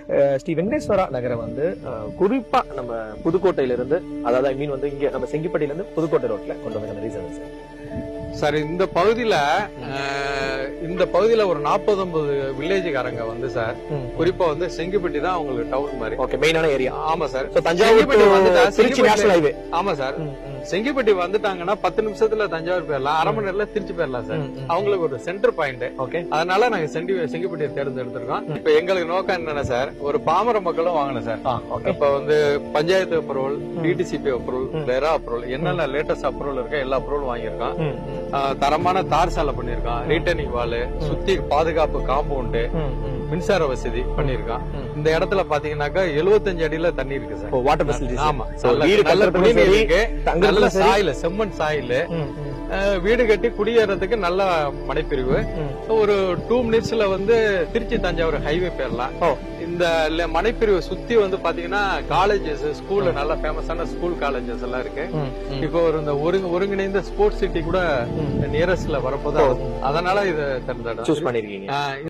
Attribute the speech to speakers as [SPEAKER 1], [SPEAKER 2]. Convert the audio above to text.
[SPEAKER 1] அஹ், ஸ்ரீ வெங்கடேஸ்வரா நகரம் வந்து அஹ், குறிப்பா நம்ம புதுக்கோட்டையில இருந்து அதாவது ஐ மீன் வந்து இங்க நம்ம செங்கிப்பட்டியில இருந்து புதுக்கோட்டை ரோட்ல கொண்டு வந்த ரீசன் சார்
[SPEAKER 2] சார் இந்த பகுதியில அஹ், இந்த பகுதியில ஒரு 40 ஐம்பது வில்லேஜுக்காரங்க வந்து சார்
[SPEAKER 1] ம்.
[SPEAKER 2] குறிப்பா வந்து செங்கிப்பட்டி தான் அவங்களுக்கு டவுன் மாதிரி
[SPEAKER 1] ஓகே மெயினான ஏரியா
[SPEAKER 2] ஆமா சார்
[SPEAKER 1] சோ தஞ்சாவூர்
[SPEAKER 2] செங்கிப்பட்டி வந்துட்டா,
[SPEAKER 1] to Trichy
[SPEAKER 2] Sengipatti-
[SPEAKER 1] national highway
[SPEAKER 2] ஆமா சார் செங்கிப்பட்டி வந்துட்டாங்கன்னா பத்து நிமிஷத்துல தஞ்சாவூர் போயிடலாம் அரை மணி நேரத்துல திருச்சி போயிடலாம் சார் அவங்களுக்கு ஒரு சென்டர் பாயிண்ட்
[SPEAKER 1] ஓகே
[SPEAKER 2] அதனால நாங்க செண்டி செங்கிப்பட்டியை தேர்ந்தெடுத்திருக்கோம் இப்ப எங்களுக்கு நோக்கம் என்னன்னா சார் ஒரு பாமர மக்களும் வாங்கணும் சார்
[SPEAKER 1] ஓகே
[SPEAKER 2] இப்ப வந்து panchayat approval DTCP approval RERA approval என்னென்ன லேட்டஸ்ட் அப்ரூவல் இருக்கோ எல்லா அப்ரூவல் வாங்கியிருக்கோம் ஆஹ் தரமான தார் சாலை பண்ணிருக்கோம் ரீட்டர்னிங் வால் சுத்தி பாதுகாப்பு காம்பவுண்டு மின்சார வசதி பண்ணிருக்கோம்
[SPEAKER 1] ம்.
[SPEAKER 2] இந்த இடத்துல பாத்தீங்கன்னாக்கா 75 அடியில தண்ணி இருக்கு சார்
[SPEAKER 1] வாட்டர் ஃபெசிலிட்டிஸ்
[SPEAKER 2] ஆமா
[SPEAKER 1] So,
[SPEAKER 2] நல்ல-
[SPEAKER 1] வீடு
[SPEAKER 2] நல்ல
[SPEAKER 1] கட்டுறதுக்கும்
[SPEAKER 2] குடிநீர்
[SPEAKER 1] சரி,
[SPEAKER 2] இருக்கு
[SPEAKER 1] தங்குறதுக்கும்
[SPEAKER 2] நல்ல
[SPEAKER 1] சரி.
[SPEAKER 2] சாயில செம்மண் சாயில அஹ், வீடு கட்டி குடியேறதுக்கு நல்ல மனைப்பிரிவு ஒரு டூ மினிட்ஸ்ல வந்து திருச்சி தஞ்சாவூர் ஹைவே போயிடலாம்
[SPEAKER 1] ஓ.
[SPEAKER 2] இந்த ல- மனைப்பிரிவை சுத்தி வந்து பாத்தீங்கன்னா காலேஜஸ் ஸ்கூல்ல நல்ல ஃபேமஸான ஸ்கூல் காலேஜஸ் எல்லாம் இருக்கு இப்போ ஒரு இந்த ஒருங்க- ஒருங்கிணைந்த ஸ்போர்ட்ஸ் சிட்டி கூட நியரஸ்ட்ல வரப்போது அதனால இதை தேர்ந்தெடுத்தோம்
[SPEAKER 1] சூஸ் பண்ணிருக்கீங்க
[SPEAKER 2] ஆஹ்